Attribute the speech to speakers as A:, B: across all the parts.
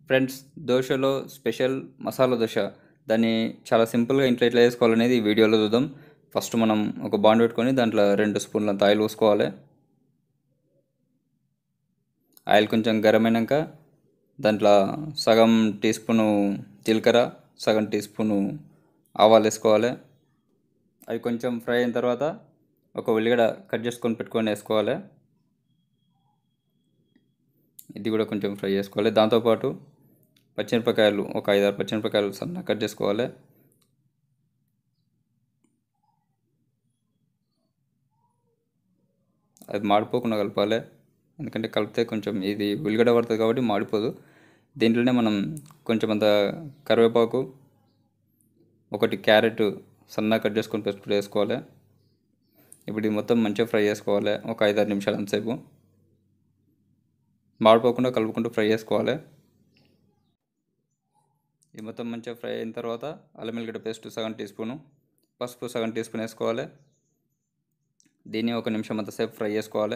A: friends దోశలో special masala dosa దాన్ని చాలా సింపుల్గా ఇంట్లో ఎట్లా చేసుకోవాలనేది ఈ వీడియోలో చూద్దాం ఫస్ట్ మనం ఒక బాండ్ పెట్టుకొని దాంట్లో రెండు స్పూన్లంత ఆయిల్ పోసుకోవాలి ఆయిల్ కొంచెం గరం అయినాక దాంట్లో సగం టీ స్పూను జీలకర్ర సగం టీ స్పూను ఆవాలు వేసుకోవాలి అవి కొంచెం ఫ్రై అయిన తర్వాత ఒక ఉల్లిగడ్డ కట్ చేసుకొని పెట్టుకొని వేసుకోవాలి ఇది కూడా కొంచెం ఫ్రై చేసుకోవాలి దాంతోపాటు పచ్చిమిరపకాయలు ఒక ఐదారు పచ్చిమిరపకాయలు సన్న కట్ చేసుకోవాలి అది మాడిపోకుండా కలపాలి ఎందుకంటే కలిపితే కొంచెం ఇది ఉల్లిగడ్డ పడుతుంది కాబట్టి మాడిపోదు దీంట్లోనే మనం కొంచెం అంత కరివేపాకు ఒకటి క్యారెట్ సన్నగా కట్ చేసుకొని పెట్టుకుని వేసుకోవాలి ఇప్పుడు ఇది మొత్తం మంచిగా ఫ్రై చేసుకోవాలి ఒక ఐదారు నిమిషాలు అంతసేపు మాడిపోకుండా కలుపుకుంటూ ఫ్రై చేసుకోవాలి ఇది మొత్తం మంచిగా ఫ్రై అయిన తర్వాత అల్లం వెల్లిగడ్డ పేస్ట్ సగం టీ స్పూను పసుపు సగం టీ స్పూన్ వేసుకోవాలి దీన్ని ఒక నిమిషం అంతసేపు ఫ్రై చేసుకోవాలి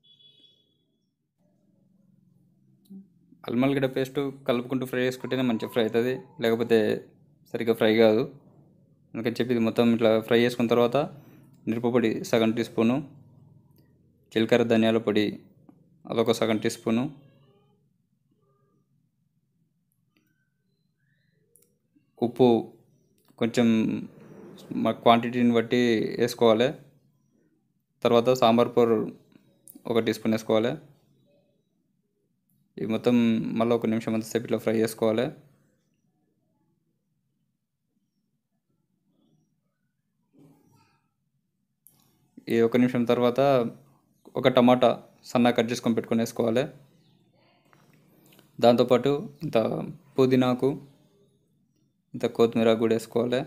A: అల్లం వెల్లిగడ్డ పేస్ట్ కలుపుకుంటూ ఫ్రై చేసుకుంటేనే మంచిగా ఫ్రై అవుతుంది లేకపోతే సరిగ్గా ఫ్రై కాదు అందుకని చెప్పి ఇది మొత్తం ఇట్లా ఫ్రై చేసుకున్న తర్వాత మిరపపొడి సగం టీ స్పూను జీలకర్ర ధనియాల పొడి అదొక సగం టీ స్పూను ఉప్పు కొంచెం మా క్వాంటిటీని బట్టి వేసుకోవాలి తర్వాత సాంబార్ పౌడర్ ఒక టీ స్పూన్ వేసుకోవాలి ఇది మొత్తం మళ్ళీ ఒక నిమిషం అంతసేపు ఇట్లా ఫ్రై చేసుకోవాలి ఈ ఒక నిమిషం తర్వాత ఒక టమాటా సన్నగా కట్ చేసుకొని పెట్టుకొని వేసుకోవాలి దాంతోపాటు ఇంత పుదీనాకు ఇంత కొత్తిమీర కూడా వేసుకోవాలి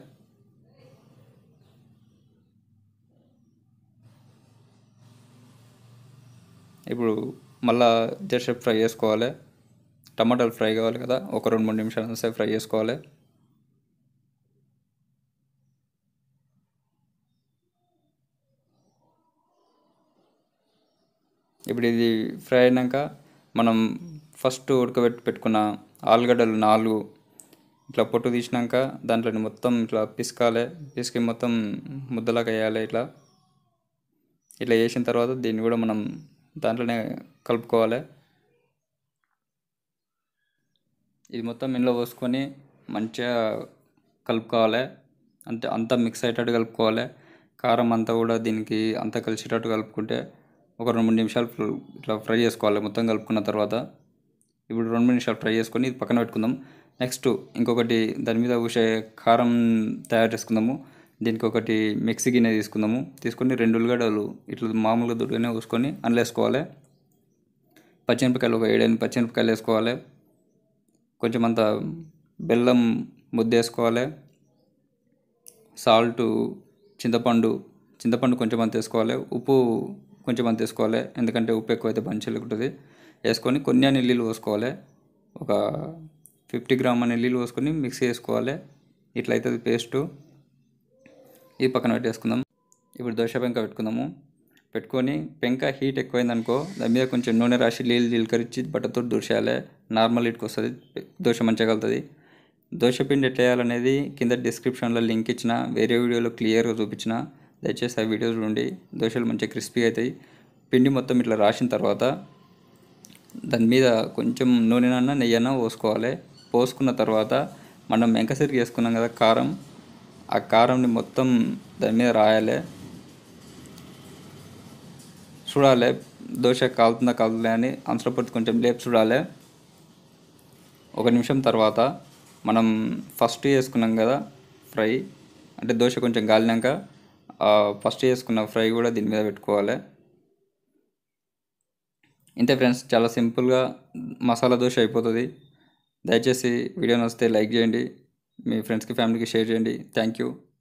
A: ఇప్పుడు మళ్ళా జస్ట్ ఫ్రై చేసుకోవాలి టమాటాలు ఫ్రై కావాలి కదా ఒక రెండు మూడు నిమిషాలు సేపు ఫ్రై చేసుకోవాలి ఇప్పుడు ఇది ఫ్రై అయినాక మనం ఫస్ట్ ఉడకబెట్టి పెట్టుకున్న ఆలుగడ్డలు నాలుగు ఇట్లా పొట్టు తీసినాక దాంట్లో మొత్తం ఇట్లా పిసకాలి పిసికి మొత్తం ముద్దలాగా వేయాలి ఇట్లా ఇట్లా వేసిన తర్వాత దీన్ని కూడా మనం దాంట్లోనే కలుపుకోవాలి ఇది మొత్తం ఇందులో పోసుకొని మంచిగా కలుపుకోవాలి అంటే అంతా మిక్స్ అయ్యేటట్టు కలుపుకోవాలి కారం అంతా కూడా దీనికి అంతా కలిసేటట్టు కలుపుకుంటే ఒక రెండు మూడు నిమిషాలు ఇట్లా ఫ్రై చేసుకోవాలి మొత్తం కలుపుకున్న తర్వాత ఇప్పుడు రెండు మూడు నిమిషాలు ఫ్రై చేసుకొని ఇది పక్కన పెట్టుకుందాం నెక్స్ట్ ఇంకొకటి దాని మీద ఊసే కారం తయారు చేసుకుందాము దీనికి ఒకటి మిక్సీ గిన్నె తీసుకుందాము తీసుకొని రెండు ఉల్లిగడ్డలు ఇట్లా మామూలుగా దుడ్డుగానే వేసుకొని అందులో వేసుకోవాలి పచ్చిమిరపకాయలు ఒక ఏడైన పచ్చిమిరపకాయలు వేసుకోవాలి కొంచెం అంత బెల్లం ముద్ద వేసుకోవాలి సాల్ట్ చింతపండు చింతపండు కొంచెం అంత వేసుకోవాలి ఉప్పు కొంచెం అంత వేసుకోవాలి ఎందుకంటే ఉప్పు ఎక్కువైతే మంచిగా ఉంటుంది వేసుకొని కొన్ని నీళ్ళు పోసుకోవాలి ఒక ఫిఫ్టీ గ్రామ్ అనే నీళ్ళు పోసుకొని మిక్సీ వేసుకోవాలి ఇట్లా అవుతుంది పేస్టు ఇది పక్కన పెట్టేసుకుందాం ఇప్పుడు దోశ పెంక పెట్టుకుందాము పెట్టుకొని పెంక హీట్ ఎక్కువైందనుకో దాని మీద కొంచెం నూనె రాసి నీళ్ళు జీలకరించి బట్టతో దూర్చేయాలి నార్మల్ హీట్కి వస్తుంది దోశ మంచిగా కలుతుంది దోశ పిండి ఎట్లా వేయాలనేది కింద డిస్క్రిప్షన్లో లింక్ ఇచ్చిన వేరే వీడియోలో క్లియర్గా చూపించిన దయచేసి ఆ వీడియో చూడండి దోశలు మంచిగా క్రిస్పీ అవుతాయి పిండి మొత్తం ఇట్లా రాసిన తర్వాత దాని మీద కొంచెం నూనెనన్నా నెయ్యన్నా పోసుకోవాలి పోసుకున్న తర్వాత మనం మెంకసిరికి వేసుకున్నాం కదా కారం ఆ కారంని మొత్తం దాని మీద రాయాలి చూడాలి దోశ కాలుతుందా కాలుతుందా అని అంశపొట్టి కొంచెం లేపు చూడాలి ఒక నిమిషం తర్వాత మనం ఫస్ట్ చేసుకున్నాం కదా ఫ్రై అంటే దోశ కొంచెం గాలినాక ఫస్ట్ చేసుకున్న ఫ్రై కూడా దీని మీద పెట్టుకోవాలి ఇంతే ఫ్రెండ్స్ చాలా సింపుల్గా మసాలా దోశ అయిపోతుంది దయచేసి వీడియో నచ్చితే లైక్ చేయండి మీ ఫ్రెండ్స్కి ఫ్యామిలీకి షేర్ చేయండి థ్యాంక్ యూ